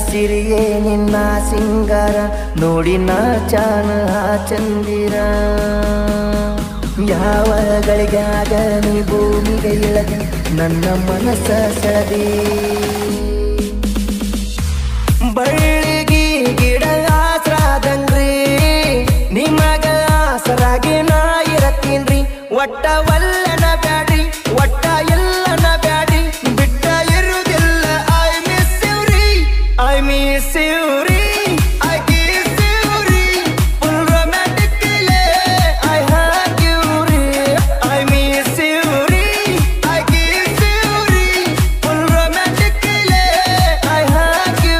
ಸಿರಿಯೇ ನಿನ್ನ ಸಿಂಗಾರ ನೋಡಿ ನಾ ಚಾನ ಚಂದಿರ ಯಾವ ಗಳಿಗಾಗ ನೀ ಭೂಮಿಗೆ ಇಳದಿ ನನ್ನ ಮನಸ್ಸ ಸೆಳದಿ ಬಳ್ಳಿಗಿ ಗಿಡ ಆಸರಾದಂಗ್ರಿ ನಿಮಗ ಆಸರಾಗಿ ನಾ ಇರತ್ತೀನ್ರಿ ಒಟ್ಟ ಒಲ್ಲನ ಬ್ಯಾಡಿ ಒಟ್ಟ ಎಲ್ಲನ ಬ್ಯಾಡಿ ಬಿಟ್ಟ ಇರುವುದಿಲ್ಲ I miss you I miss you I kiss you full romantic I have you I miss you I kiss you full romantic I have you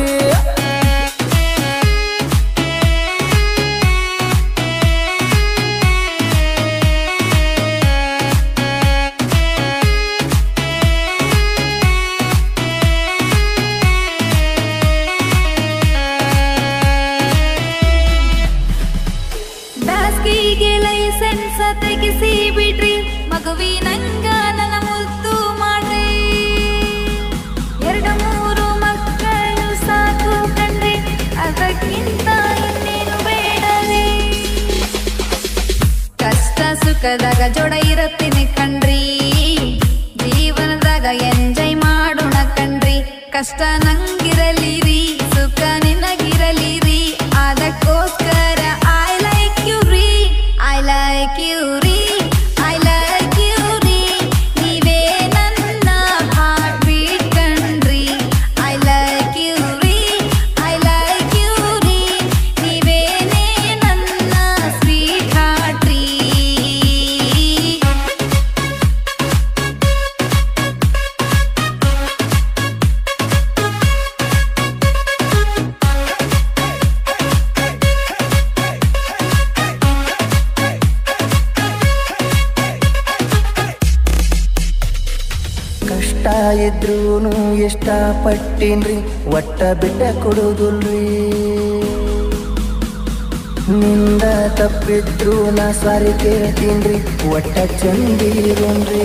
ಬ್ಯಾಸ್ಗಿಗೆ ಲೈಸೆನ್ಸ್ ತೆಗಿಸಿ ಬಿಡ್ರಿ ಮಗುವಿನಂಗ ನನ್ನ ಮುದ್ದು ಮಾಡ್ರಿ ಎರಡು ಮೂರು ಮಕ್ಕಳು ಸಾಕು ಕಣ್ರಿ ಅದಕ್ಕಿಂತ ಇನ್ನೇನು ಬೇಡರಿ ಕಷ್ಟ ಸುಖದಾಗ ಜೋಡ ಇರತ್ತೀನಿ ಕಣ್ರಿ ಜೀವನದಾಗ ಎಂಜಾಯ್ ಮಾಡೋಣ ಕಣ್ರಿ ಕಷ್ಟ ನಂಗಿರಲಿರಿ ಸುಖ ನಿನಗಿರಲಿರಿ ಅದಕ್ಕೋಸ್ಕರ ಐ ಲೈಕ್ ಯು ರೀ ಐ ಲೈಕ್ ಯು ರೀ ಐ ಲೈಕ್ ಯು ರೀ ನೀವೇ ನನ್ನ ಹಾರ್ಟ್ ಬೀಟ್ ಕಣ್ರಿ ಐ ಲೈಕ್ ಯು ರೀ ಐ ಲೈಕ್ ಯು ರೀ ನೀವೇನೇ ನನ್ನ ಸ್ವೀಟ್ ಹಾರ್ಟ್ ರೀ ಕಷ್ಟ ಇದ್ರೂನು ಎಷ್ಟ ಪಟ್ಟೀನ್ರಿ ಒಟ್ಟ ಬಿಟ್ಟ ಕೊಡುದಿಲ್ರಿ ನಿಂದ ತಪ್ಪಿದ್ರು ನಾ ಸಾರಿ ಕೇಳ್ತೀನ್ರಿ ಒಟ್ಟ ಚಂದಿರೋನ್ರಿ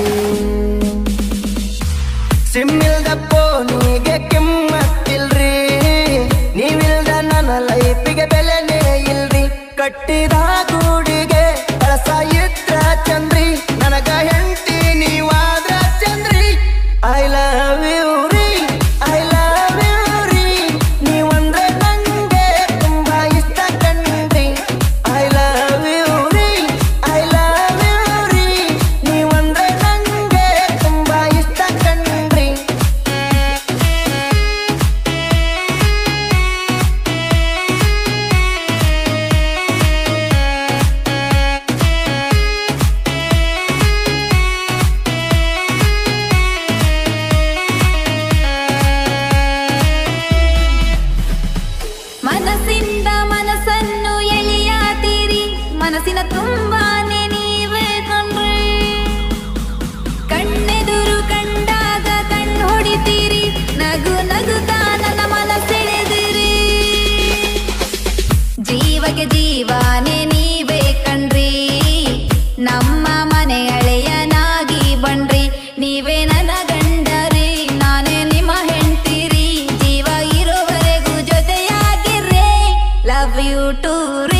ಸಿಮ್ಮಿಲ್ದ ಫೋನಿಗೆ ಕಿಮ್ಮತ್ತಿಲ್ರಿ ನೀವಿಲ್ದ ನನ್ನ ಲೈಫಿಗೆ ಬೆಲೆನೇ ಇಲ್ರಿ ಕಟ್ಟಿದ ಗೂಡಿಗೆ ಕಳಸ ಇದ್ರ ಚಂದ್ರಿ ನನಗ ಹೆಂಡತಿ ನೀವಾದ್ರ ಚಂದ್ರಿ ಐ ಲವ್ ಯು ರೀ ಐ ಲವ್ ಯು ರೀ ನೀವಂದ್ರೆ ನಂಗೆ ತುಂಬಾ ಇಷ್ಟ ಕಣ್ರಿ ಐ ಲವ್ ಯು ರೀ ಐ ಲವ್ ಯು ರೀ ನೀವಂದ್ರೆ ನಂಗೆ ತುಂಬಾ ಇಷ್ಟ ಕಣ್ರಿ ಮನಸ್ಸಿಂದ ಮನಸ್ಸನ್ನು ಎಳೆಯಾತೀರಿ ಮನಸ್ಸಿನ ತುಂಬಾನೇ ನೀವೇ ಕಣ್ರಿ ಕಣ್ಣೆದುರು ಕಂಡಾಗ ಕಣ್ಣು ಹೊಡಿತೀರಿ ನಗು ನಗುತ್ತಾ ನನ್ನ ಮನಸ್ಸೆಳೆದಿರಿ ಜೀವಕ್ಕೆ ಜೀವಾನೇ ನೀವೇ ಕಣ್ರಿ ನಮ್ಮ ಮನೆ ಅಳೆಯನಾಗಿ ಬಣ್ರಿ ನೀವೇ ನನ್ನ ಗಂಡರಿ ನಾನೇ ನಿಮ್ಮ ಹೆಂಡ್ತಿರಿ ಜೀವ ಇರೋವರೆಗೂ ಜೊತೆಯಾಗಿರ್ರಿ ಲವ್ ಯು ಟು ರೀ